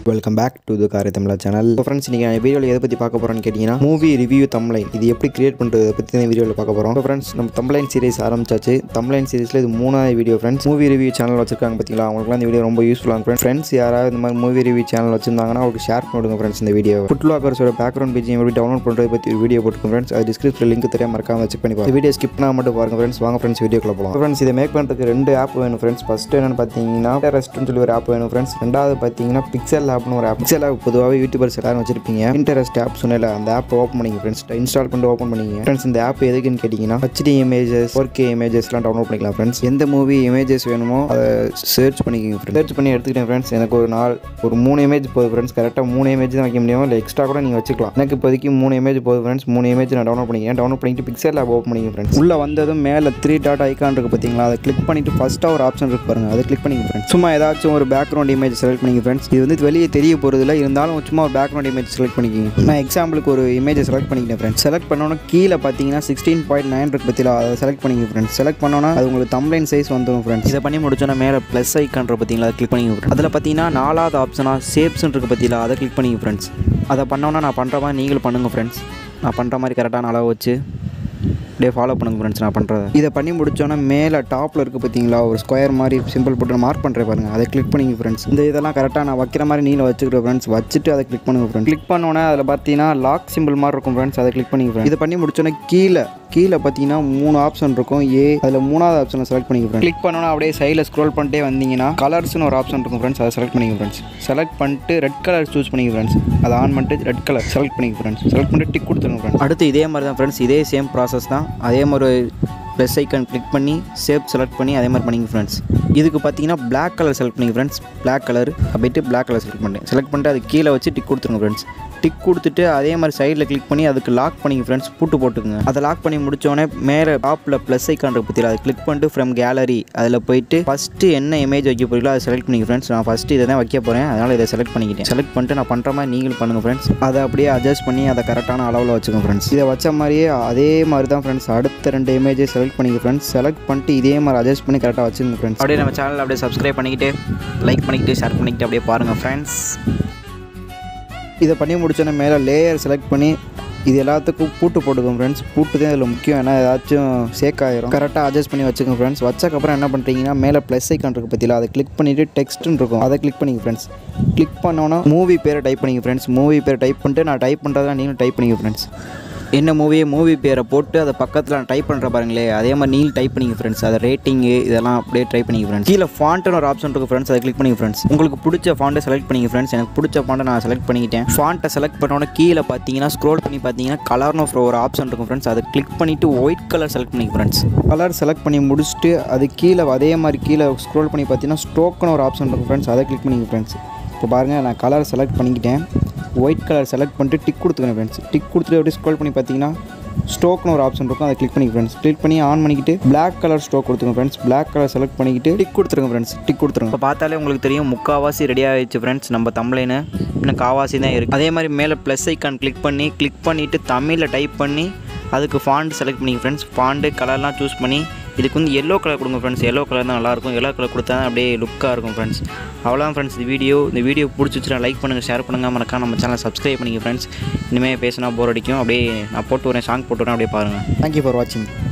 welcome back to the காரை தமிழா channel இப்போ ஃப்ரெண்ட்ஸ் நீங்கள் வீடியோவில் எதை பற்றி பார்க்க போகிறோன்னு கேட்டிங்கன்னா மூவி ரிவ்யூ தம்ப்ளைன் இது எப்படி கிரியேட் பண்ணுறது பற்றி தான் வீடியோவில் பார்க்க போகிறோம் இப்போ ஃப்ரெண்ட்ஸ் நம்ம தம்ப்ளைன் சீரிஸ் ஆரம்பிச்சாச்சு தம்ப்ளைன் சீரிஸில் இது மூணாவது video friends movie review channel வச்சிருக்காங்க பார்த்தீங்களா அவங்களுக்குலாம் இந்த வீடியோ ரொம்ப யூஸ்ஃபுல்லாக ஃப்ரெண்ட்ஸ் ஃப்ரெண்ட்ஸ் யாராவது இந்த மாதிரி மூவி ரிவ்யூ சேனல் வச்சிருந்தாங்கன்னா அவருக்கு ஷேர் பண்ணிவிடுங்க ஃப்ரெண்ட்ஸ் இந்த வீடியோ ஃபுட் லாக்கர்ஸோட பேக்ரவுண்ட் பேஜ் எப்படி டவுன்லோட் பண்ணுறது பற்றி ஒரு வீடியோ போட்டுருக்கோம் ஃப்ரெண்ட்ஸ் அது டிஸ்கிரிப்ஷனில் லிங்க் தெரியாம மறக்காம செக் பண்ணி பாருங்க வீடியோ ஸ்கிப் பண்ணால் மட்டும் பாருங்க ஃப்ரெண்ட்ஸ் வாங்க ஃப்ரெண்ட்ஸ் வீடியோக்குள்ள போகலாம் ஃப்ரெண்ட்ஸ் இதை மேக் பண்ணுறதுக்கு ரெண்டு ஆப் வேணும் ஃப்ரெண்ட்ஸ் ஃபஸ்ட்டு என்னென்னு பார்த்தீங்கன்னா ரெஸ்ட்னு சொல்லி ஒரு ஆப் வேணும் ஃப்ரெண்ட்ஸ் ரெண்டாவது பார்த்தீங்கன்னா பிக்சல் ஆப்னு ஒரு ஆப் பிக்சல் ஆப் பொதுவாகவே யூடியூபர்ஸ் எல்லாரும் வச்சிருப்பீங்க இன்டரெஸ்ட் ஆப் சொன்னல அந்த ஆப் ஓப்பன் பண்ணிங்க ஃப்ரெண்ட்ஸ் இன்ஸ்டால் பண்ணிட்டு ஓப்பன் பண்ணிங்க ஃப்ரெண்ட்ஸ் இந்த ஆப் எதுக்குன்னு கேட்டிங்கன்னா ஹெச்டி இமேஜஸ் ஃபோர் கே இமேஜஸ்லாம் டவுன்லோட் பண்ணிக்கலாம் ஃப்ரெண்ட்ஸ் எந்த மூவி இமேஜஸ் வேணுமோ அதை சர்ச் பண்ணிக்கோங்க ஃப்ரெண்ட்ஸ் சர்ச் பண்ணி எடுத்துக்கிட்டேன் ஃப்ரெண்ட்ஸ் எனக்கு ஒரு நாள் ஒரு மூணு இமேஜ் போதும் ஃப்ரெண்ட்ஸ் கரெக்டாக மூணு இமேஜ் தான் வைக்க முடியும் இல்லை எக்ஸ்ட்ரா கூட நீங்கள் வச்சுக்கலாம் எனக்கு இப்போதைக்கு மூணு இமேஜ் போதும் ஃப்ரெண்ட்ஸ் மூணு இமேஜ் நான் டவுன்லோட் பண்ணிக்கிறேன் டவுன்லோட் பண்ணிட்டு பிக்சல் ஆப் ஓப்பன் பண்ணிங்க ஃப்ரெண்ட்ஸ் உள்ள வந்ததும் மேலே த்ரீ டாட் ஐக்கான் இருக்குது பார்த்தீங்களா அதை கிளிக் பண்ணிட்டு ஃபஸ்ட்டாக ஒரு ஆப்ஷன் இருக்கு பாருங்க அதை கிளிக் பண்ணிங்க ஃப்ரெண்ட்ஸ் சும்மா ஏதாச்சும் ஒரு பேக்ரவுண்ட் இமேஜ் செலக்ட் பண்ணிங்க ஃப்ரெண்ட்ஸ் இது வந்து வெளியே தெரிய போகிறதில்ல இருந்தாலும் சும்மா ஒரு பேக்ரவுண்ட் இமேஜ் செலக்ட் பண்ணிக்கிங்க நான் எக்ஸாம்பிளுக்கு ஒரு இமேஜை செலக்ட் பண்ணிக்கிட்டேன் ஃப்ரெண்ட்ஸ் செலக்ட் பண்ணோன்னா கீழே பார்த்தீங்கன்னா சிக்ஸ்டீன் பாயிண்ட் நைன் இருக்கு பற்றியில் அதை செலக்ட் பண்ணிங்க ஃப்ரெண்ட்ஸ் செலக்ட் பண்ணோன்னா அது உங்களுக்கு தம்ப்ளைன் சைஸ் வந்துடும் ஃப்ரெண்ட்ஸ் இதை பண்ணி முடிச்சோன்னா மேலே ப்ளஸ் ஐக்கான்ற பார்த்தீங்களா அதை கிளிக் பண்ணிங்க ஃப்ரெண்ட்ஸ் அதில் பார்த்தீங்கன்னா நாலாவது ஆப்ஷனாக ஷேப்ஸ்ன்னு இருக்கு பற்றியில் அதை கிளிக் பண்ணிங்க ஃப்ரெண்ட்ஸ் அதை பண்ணோன்னா நான் பண்ணுற மாதிரி நீங்களும் பண்ணுங்கள் ஃப்ரெண்ட்ஸ் நான் பண்ணுற மாதிரி கரெக்டான அளவு வச்சு அப்படியே ஃபாலோ பண்ணுங்க ஃப்ரெண்ட்ஸ் நான் பண்ணுறது இதை பண்ணி முடிச்சோன்னா மேலே டாப்பில் இருக்குது பார்த்தீங்களா ஒரு ஸ்கொயர் மாதிரி சிம்பிள் போட்டு மார்க் பண்ணுறேன் பாருங்க அதை கிளிக் பண்ணிங்க ஃப்ரெண்ட்ஸ் இந்த இதெல்லாம் கரெக்டாக நான் வைக்கிற மாதிரி நீல வச்சுக்கிறேன் ஃப்ரெண்ட்ஸ் வச்சுட்டு அதை கிளிக் பண்ணுங்க ஃப்ரெண்ட்ஸ் கிளிக் பண்ணோன்னே அதில் பார்த்தீங்கன்னா லாக் சிம்பிள் மாதிரி இருக்கும் ஃப்ரெண்ட்ஸ் அதை கிளிக் பண்ணிங்க ஃப்ரெண்ட்ஸ் இதை பண்ணி முடிச்சோன்னே கீழே கீழே பார்த்தீங்கன்னா மூணு ஆப்ஷன் இருக்கும் ஏ அதில் மூணாவது ஆப்ஷனை செலக்ட் பண்ணிங்க ஃப்ரெண்ட்ஸ் கிளிக் பண்ணோன்னா அப்படியே சைடில் ஸ்க்ரோல் பண்ணிட்டே வந்தீங்கன்னா கலர்ஸ்னு ஒரு ஆப்ஷன் இருக்கும் ஃப்ரெண்ட்ஸ் அதை செலக்ட் பண்ணிங்க ஃப்ரெண்ட்ஸ் செலக்ட் பண்ணிட்டு ரெட் கலர் சூஸ் பண்ணிங்க ஃப்ரெண்ட்ஸ் அதை ஆன் பண்ணிட்டு ரெட் கலர் செலக்ட் பண்ணிங்க ஃப்ரெண்ட்ஸ் செலக்ட் பண்ணிட்டு டிக் கொடுத்துருங்க ஃப்ரெண்ட்ஸ் அடுத்து இதே மாதிரி தான் ஃப்ரெண்ட்ஸ் இதே சேம் ப்ராசஸ் தான் அதே மாதிரி ப்ளஸ் ஐக்கன் கிளிக் பண்ணி ஷேப் செலக்ட் பண்ணி அதே மாதிரி பண்ணிங்க ஃப்ரெண்ட்ஸ் இதுக்கு பார்த்தீங்கன்னா Black கலர் செலக்ட் பண்ணிங்க ஃப்ரெண்ட்ஸ் Black கலர் அப்படின்ட்டு Black கலர் செலக்ட் பண்ணிட்டேன் செலக்ட் பண்ணிட்டு அது கீழே வச்சு டிக் கொடுத்துருங்க ஃப்ரெண்ட்ஸ் டிக் கொடுத்துட்டு அதே மாதிரி சைடில் கிளிக் பண்ணி அதுக்கு லாக் பண்ணிங்க ஃப்ரெண்ட்ஸ் பூட்டு போட்டுக்குங்க அதை லாக் பண்ணி முடிச்சோடனே மேலே டாப்பில் ப்ளஸ் ஐக்கான் இருக்கு பற்றியில் அதை கிளிக் பண்ணிட்டு ஃப்ரம் கேலரி அதில் போயிட்டு ஃபஸ்ட்டு என்ன இமேஜ் வைக்க போறீங்களோ அதை செலக்ட் பண்ணிங்க ஃப்ரெண்ட்ஸ் நான் ஃபஸ்ட்டு இதை தான் வைக்க போகிறேன் அதனால் இதை செலக்ட் பண்ணிக்கிட்டேன் செலக்ட் பண்ணிட்டு நான் பண்ணுற மாதிரி நீங்களும் பண்ணுங்கள் ஃப்ரெண்ட்ஸ் அதை அப்படியே அட்ஜஸ்ட் பண்ணி அதை கரெக்டான அளவில் வச்சுக்கோங்க ஃப்ரெண்ட்ஸ் இதை வச்ச மாதிரியே அதே மாதிரி தான் ஃப்ரெண்ட்ஸ் அடுத்த ரெண்டு இமேஜை செலக்ட் பண்ணிக்க ஃப்ரெண்ட்ஸ் செலக்ட் பண்ணிட்டு இதே மாதிரி அட்ஜஸ்ட் பண்ணி கரெக்டாக வச்சுக்கோங்க ஃப்ரெண்ட்ஸ் அப்படியே நம்ம சேனல் அப்படியே சப்ஸ்கிரைப் பண்ணிக்கிட்டு லைக் பண்ணிக்கிட்டு ஷேர் பண்ணிக்கிட்டு அப்படியே பாருங்கள் ஃப்ரெண்ட்ஸ் இதை பண்ணி முடிச்சோன்னே மேலே லேயர் செலக்ட் பண்ணி இது எல்லாத்துக்கும் பூட்டு போட்டுக்கோங்க ஃப்ரெண்ட்ஸ் பூட்டு தான் இதில் முக்கியம் ஏன்னா ஏதாச்சும் சேக் ஆயிரும் கரெக்டாக அட்ஜஸ்ட் பண்ணி வச்சுக்கோங்க ஃப்ரெண்ட்ஸ் வச்சக்கப்புறம் என்ன பண்ணுறீங்கன்னா மேலே ப்ளஸ் ஐக்கான் இருக்குது பற்றியில் அதை கிளிக் பண்ணிவிட்டு டெக்ஸ்ட்னு இருக்கும் அதை கிளிக் பண்ணிங்க ஃப்ரெண்ட்ஸ் கிளிக் பண்ணோன்னா மூவி பேரை டைப் பண்ணிங்க ஃப்ரெண்ட்ஸ் மூவி பேரை டைப் பண்ணிட்டு நான் டைப் பண்ணுறதா நீங்களும் டைப் பண்ணிங்க ஃப்ரெண்ட்ஸ் என்ன மூவியை மூவி பேரை போட்டு அதை பக்கத்தில் நான் டைப் பண்ணுற பாருங்களே அதே மாதிரி நீங்களும் டைப் பண்ணிங்க ஃப்ரெண்ட்ஸ் அதை ரேட்டிங்கு இதெல்லாம் அப்படியே ட்ரை பண்ணிங்க ஃப்ரெண்ட்ஸ் கீழே ஃபாண்ட்னு ஒரு ஆப்ஷன் இருக்குது ஃப்ரெண்ட்ஸ் அதை கிளிக் பண்ணிங்க ஃப்ரெண்ட்ஸ் உங்களுக்கு பிடிச்ச ஃபாண்ட்டை செலக்ட் பண்ணிங்க ஃப்ரெண்ட்ஸ் எனக்கு பிடிச்ச ஃபாண்ட்டை நான் செலக்ட் பண்ணிக்கிட்டேன் ஃபாண்ட்டை செலக்ட் பண்ணோன்னே கீழே பார்த்தீங்கன்னா ஸ்க்ரோல் பண்ணி பார்த்தீங்கன்னா கலர்னு ஒரு ஆப்ஷன் இருக்கும் ஃப்ரெண்ட்ஸ் அதை கிளிக் பண்ணிவிட்டு ஒயிட் கலர் செலக்ட் பண்ணிங்க ஃப்ரெண்ட்ஸ் கலர் செலக்ட் பண்ணி முடிச்சுட்டு அது கீழே அதே மாதிரி கீழே ஸ்க்ரோல் பண்ணி பார்த்தீங்கன்னா ஸ்ட்ரோக்னு ஒரு ஆப்ஷன் இருக்கும் ஃப்ரெண்ட்ஸ் அதை கிளிக் பண்ணிங்க ஃப்ரெண்ட்ஸ் இப்போ பாருங்கள் நான் கலர் செலக்ட் பண்ணிக்கிட்டேன் ஒயிட் கலர் செலக்ட் பண்ணிட்டு டிக் கொடுத்துக்கிறேன் ஃப்ரெண்ட்ஸ் டிக் கொடுத்துட்டு அப்படியே ஸ்க்ரோல் பண்ணி பார்த்தீங்கன்னா ஸ்டோக்னு ஒரு ஆப்ஷன் இருக்கும் அதை கிளிக் பண்ணி ஃப்ரெண்ட்ஸ் கிளிக் பண்ணி ஆன் பண்ணிக்கிட்டு Black கலர் ஸ்டோக் கொடுத்துருங்க ஃப்ரெண்ட்ஸ் Black கலர் செலக்ட் பண்ணிக்கிட்டு டிக் கொடுத்துருங்க ஃப்ரெண்ட்ஸ் டிக் கொடுத்துருங்க இப்போ பார்த்தாலே உங்களுக்கு தெரியும் முக்காவாசி ரெடி ஆகிடுச்சு ஃப்ரெண்ட்ஸ் நம்ம தமிழ்னு இன்னும் காவாசி தான் இருக்குது அதே மாதிரி மேலே ப்ளஸ் ஐக்கான் கிளிக் பண்ணி கிளிக் பண்ணிவிட்டு தமிழில் டைப் பண்ணி அதுக்கு ஃபாண்ட் செலக்ட் பண்ணிங்க ஃப்ரெண்ட்ஸ் ஃபாண்டு கலர்லாம் சூஸ் பண்ணி இதுக்கு வந்து எல்லோ கலர் கொடுங்க ஃப்ரெண்ட்ஸ் எல்லோ கலர் தான் நல்லாயிருக்கும் எல்லோ கலர் கொடுத்தா தான் அப்படியே லுக்காக இருக்கும் ஃப்ரெண்ட்ஸ் அவ்வளோதான் ஃப்ரெண்ட்ஸ் இந்த வீடியோ இந்த வீடியோ பிடிச்சிச்சுன்னா லைக் பண்ணுங்கள் ஷேர் பண்ணுங்கள் மறக்காம நம்ம சேனலை சப்ஸ்கிரைப் பண்ணிங்க ஃப்ரெண்ட்ஸ் இனிமேல் பேசினா போர் அடிக்கும் அப்படியே நான் போட்டு வரேன் சாங் போட்டு வரேன் அப்படியே பாருங்கள் தேங்க்யூ ஃபார் வாட்சிங்